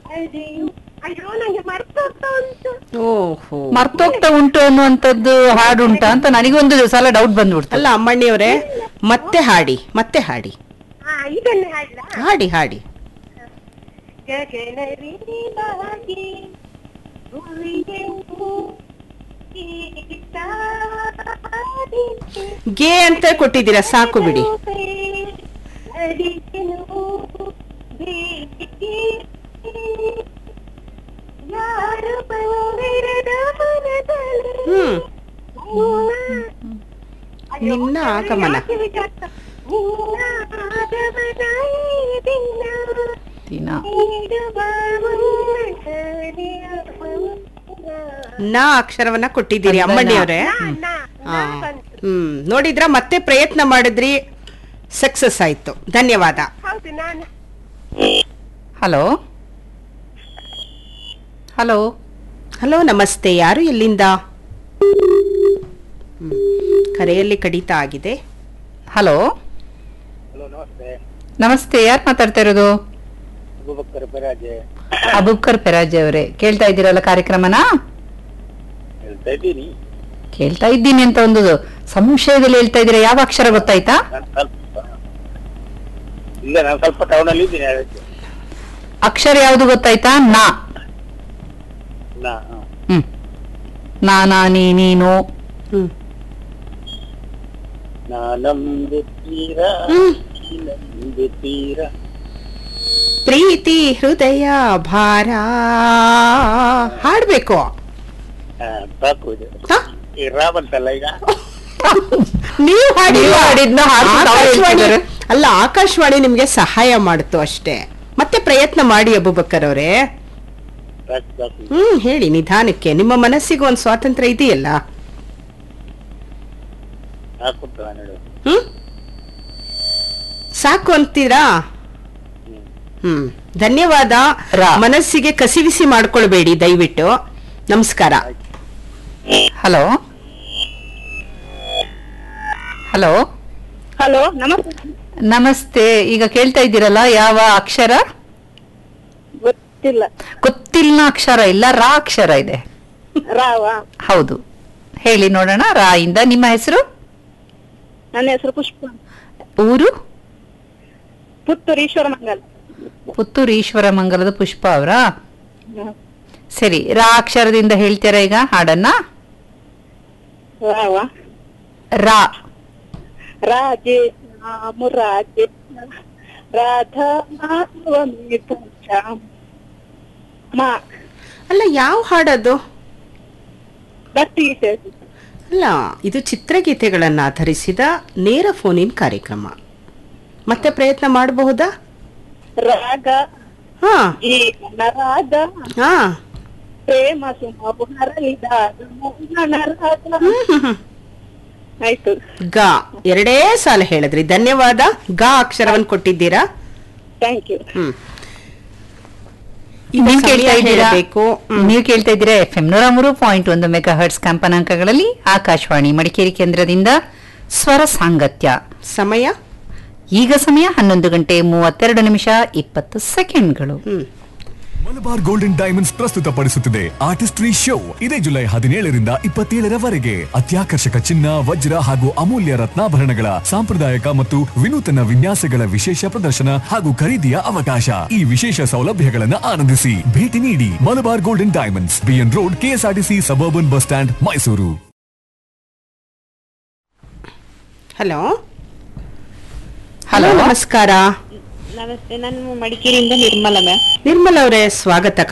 ಅಯ್ಯೋ ಅಯ್ಯೋ ನಂಗೆ ಮರ್ತೋಗ್ತಾ ಉಂಟು ಓಹೋ ಮರ್ತೋಗ್ತಾ ಉಂಟು ಅನ್ನುವಂಥದ್ದು ಹಾಡುಂಟಾ ಅಂತ ನನಗೊಂದು ಸಲ ಡೌಟ್ ಬಂದ್ಬಿಡ್ತು ಅಲ್ಲ ಅಮ್ಮಣ್ಣಿಯವರೇ ಮತ್ತೆ ಹಾಡಿ ಮತ್ತೆ ಹಾಡಿ ಹಾ ಇದನ್ನೇ ಹಾಡ್ಲಾ ಹಾಡಿ ಹಾಡಿ ಗಗನವಿರಿವಾಗಿ ಭುವಿಯನ್ನು ಗೀತಾದಿಕ್ಕೆ ಗೆ ಅಂತ ಕೊಟ್ಟಿದ್ದೀರಾ ಸಾಕು ಬಿಡಿ ಅರಿತೆನು ಬೇಡಿಕೆ ಯಾರು ಬಂದಿರದ ಮನದಲ್ಲಿ ಹ್ಮ್ ಅಯ್ಯೋ, ನಿನ್ನ ಆಗಮನ. ಯಾಕೆ ವಿಚಾರ್ಸ- ನಿನ್ನ ಆಗಮನ ಈ ದಿನ ದಿನ ನೀಡುವ ಮುನ್ನಡೆಯ ಮುನ್ನ. ನಾ ಅಕ್ಷರವನ್ನ ಕೊಟ್ಟಿದ್ದೀರಿ ಅಮ್ಮಣ್ಣಿಯವರೇ ನಾ, ನಾ, ನಾ ಹಾ. ಬಂತು. ಹ್ಮ್ ನೋಡಿದ್ರ ಮತ್ತೆ ಪ್ರಯತ್ನ ಮಾಡಿದ್ರಿ ಸಕ್ಸಸ್ ಆಯ್ತು ಧನ್ಯವಾದ ಹೌದು ನಾನು ಹಲೋ ಹಲೋ ಹಲೋ ನಮಸ್ತೆ ಯಾರು ಎಲ್ಲಿಂದ ಹ್ಮ್. ಕರೆಯಲ್ಲಿ ಕಡಿತ ಆಗಿದೆ ಹಲೋ ಹಲೋ ನಮಸ್ತೆ ನಮಸ್ತೆ ಯಾರು ಮಾತಾಡ್ತಾ ಇರೋದು ಅಬೂಬಕ್ಕರ್ ಪರಾಜೆ ಅಬುಕ್ಕರ್ ಪೆರಾಜೆ ಅವರೇ ಕೇಳ್ತಾ ಇದ್ದೀರಲ್ಲ ಕಾರ್ಯಕ್ರಮನ ಹೇಳ್ತಾ ಇದ್ದೀನಿ ಕೇಳ್ತಾ ಇದ್ದೀನಿ ಅಂತ ಒಂದು ಸಂಶಯದಲ್ಲಿ ಹೇಳ್ತಾ ಇದ್ದೀರಾ ಯಾವ ಅಕ್ಷರ ಗೊತ್ತಾಯ್ತಾ ನಾನು ಸ್ವಲ್ಪ ಇಲ್ಲ ನಾನು ಸ್ವಲ್ಪ ಟೌನ್ ಅಲ್ಲಿ ಇದ್ದೀನಿ ಅದಕ್ಕೆ ಅಕ್ಷರ ಯಾವುದು ಗೊತ್ತಾಯ್ತಾ ನಾ ನಾ ಹ. ಹ್ಮ್ ನಾನಾ ನೀ ನೀನು ಹ್ಮ್ ನಾನಂಬುತ್ತೀರ ಹ್ಮ್. ನಂಬುತ್ತೀರ ಪ್ರೀತಿ ಹೃದಯ ಭಾರ ಹಾಡ್ಬೇಕು ಹಾ, ಸಾಕು ಇದು ಹ? ಈ ರಾ ಬಂತಲ್ಲ ಈಗ ನೀವು ಹಾಡಿ ನೀವು ಹಾಡಿದ್ನ ಹಾಡ್ತಾ ತಾವು ಆಕಾಶವಾಣಿ ಹೇಳ್ತಿದ್ದಾರೆ. ಅಲ್ಲ ಆಕಾಶವಾಣಿ ನಿಮ್ಗೆ ಸಹಾಯ ಮಾಡ್ತು ಅಷ್ಟೇ ಮತ್ತೆ ಪ್ರಯತ್ನ ಮಾಡಿ ಅಬುಬಕ್ಕರ್ ಅವರೇ ಸಾಕು ಸಾಕು ಹ್ಮ್ ಹೇಳಿ ನಿಧಾನಕ್ಕೆ ನಿಮ್ಮ ಮನಸ್ಸಿಗೆ ಒಂದು ಸ್ವಾತಂತ್ರ್ಯ ಇದೆಯಲ್ಲ ಸಾಕು ಅಂತ ನಾನು ಹೇಳೋದು ಹ್ಮ್ ಸಾಕು ಅಂತೀರಾ ಹ್ಮ್. ಹ್ಮ್ ಧನ್ಯವಾದ ರಾ. ಮನಸ್ಸಿಗೆ ಕಸಿವಿಸಿ ಮಾಡ್ಕೊಳ್ಬೇಡಿ ದಯವಿಟ್ಟು ನಮಸ್ಕಾರ ಹಲೋ ಹಲೋ ಹಲೋ ನಮಸ್ತೆ ನಮಸ್ತೆ ಈಗ ಕೇಳ್ತಾ ಇದ್ದೀರಲ್ಲ ಯಾವ ಅಕ್ಷರ ಗೊತ್ತಿಲ್ಲ ಗೊತ್ತಿಲ್ಲ ಅಕ್ಷರ ಇಲ್ಲ ರಾ ಅಕ್ಷರ ಇದೆ ರಾವ ಹೌದು ಹೇಳಿ ನೋಡೋಣ ರಾ ಇಂದ ನಿಮ್ಮ ಹೆಸರು ನನ್ನ ಹೆಸರು ಪುಷ್ಪ ಊರು ಪುತ್ತೂರು ಈಶ್ವರ ಮಂಗಲ ಪುತ್ತೂರು ಈಶ್ವರ ಮಂಗಲದ ಪುಷ್ಪ ಅವರಾ ಸರಿ ರಾ ಅಕ್ಷರದಿಂದ ಹೇಳ್ತೀರಾ ಈಗ ಹಾಡನ್ನ ರಾವ ರಾ ರಾಜೇ ಮುರಾಜೆ ರಾಧಾ ಮಾಧವಮಿ ಪಂಚಾಮ ಮಾ ಅಲ್ಲ ಯಾವ ಹಾಡದು ಭಕ್ತಿಗೀತೆ ಅಲ್ಲ ಇದು ಚಿತ್ರಗೀತೆಗಳನ್ನು ಆಧರಿಸಿದ ನೇರ ಫೋನ್ ಇನ್ ಕಾರ್ಯಕ್ರಮ ಮತ್ತೆ ಪ್ರಯತ್ನ ಮಾಡಬಹುದಾ ರಾಗ ಹಾ ಜೀವನ ರಾಗ ಹಾ ಪ್ರೇಮ ಸುಮವು ಹರಳಿದ ಮೋಹನ ರಾಗ ಹ್ಮ್, ಹ್ಮ್, ಹ್ಮ್. ಆಯ್ತು ಗ ಎರಡೇ ಸಾಲ ಹೇಳಿದ್ರಿ ಧನ್ಯವಾದ ಗ ಅಕ್ಷರವನ್ನು ಕೊಟ್ಟಿದ್ದೀರಾ ಥ್ಯಾಂಕ್ ಯು ಹ್ಮ್ ಈಗ ನೀವ್ ಸಮಯ ಕೇಳ್ತಾ ಇದ್ದೀರಾ ಹೇಳ್ಬೇಕು. ಹ್ಮ್. ನೀವು ಕೇಳ್ತಾ ಇದ್ದೀರಾ ಎಫ್ ಎಂ ನೂರ ಮೂರು ಪಾಯಿಂಟ್ ಒಂದು ಮೆಗಾ ಹರ್ಟ್ಸ್ ಕಂಪನಾಂಕಗಳಲ್ಲಿ ಆಕಾಶವಾಣಿ ಮಡಿಕೇರಿ ಕೇಂದ್ರದಿಂದ ಸ್ವರ ಸಾಂಗತ್ಯ ಸಮಯ ಈಗ ಸಮಯ ಹನ್ನೊಂದು ಗಂಟೆ ಮೂವತ್ತೆರಡು ನಿಮಿಷ ಇಪ್ಪತ್ತು ಸೆಕೆಂಡ್ಗಳು ಹ್ಮ್ ಮಲಬಾರ್ ಗೋಲ್ಡನ್ ಡೈಮಂಡ್ಸ್ ಪ್ರಸ್ತುತಪಡಿಸುತ್ತಿದೆ ಆರ್ಟಿಸ್ಟ್ರಿ ಶೋ ಇದೇ ಜುಲೈ ಹದಿನೇಳರಿಂದ ಇಪ್ಪತ್ತೇಳರವರೆಗೆ ಅತ್ಯಾಕರ್ಷಕ ಚಿನ್ನ ವಜ್ರ ಹಾಗೂ ಅಮೂಲ್ಯ ರತ್ನಾಭರಣಗಳ ಸಾಂಪ್ರದಾಯಿಕ ಮತ್ತು ವಿನೂತನ ವಿನ್ಯಾಸಗಳ ವಿಶೇಷ ಪ್ರದರ್ಶನ ಹಾಗೂ ಖರೀದಿಯ ಅವಕಾಶ ಈ ವಿಶೇಷ ಸೌಲಭ್ಯಗಳನ್ನು ಆನಂದಿಸಿ ಭೇಟಿ ನೀಡಿ Malabar gold and diamonds BN road KSRTC suburban bus stand Mysuru hello hello ನಮಸ್ಕಾರ ನಮಸ್ತೆ ನಾನು ಮಡಿಕೇರಿಯಿಂದ ನಿರ್ಮಲ ಮ್ಯಾಮ್ ನಿರ್ಮಲ ಅವರೇ ಸ್ವಾಗತ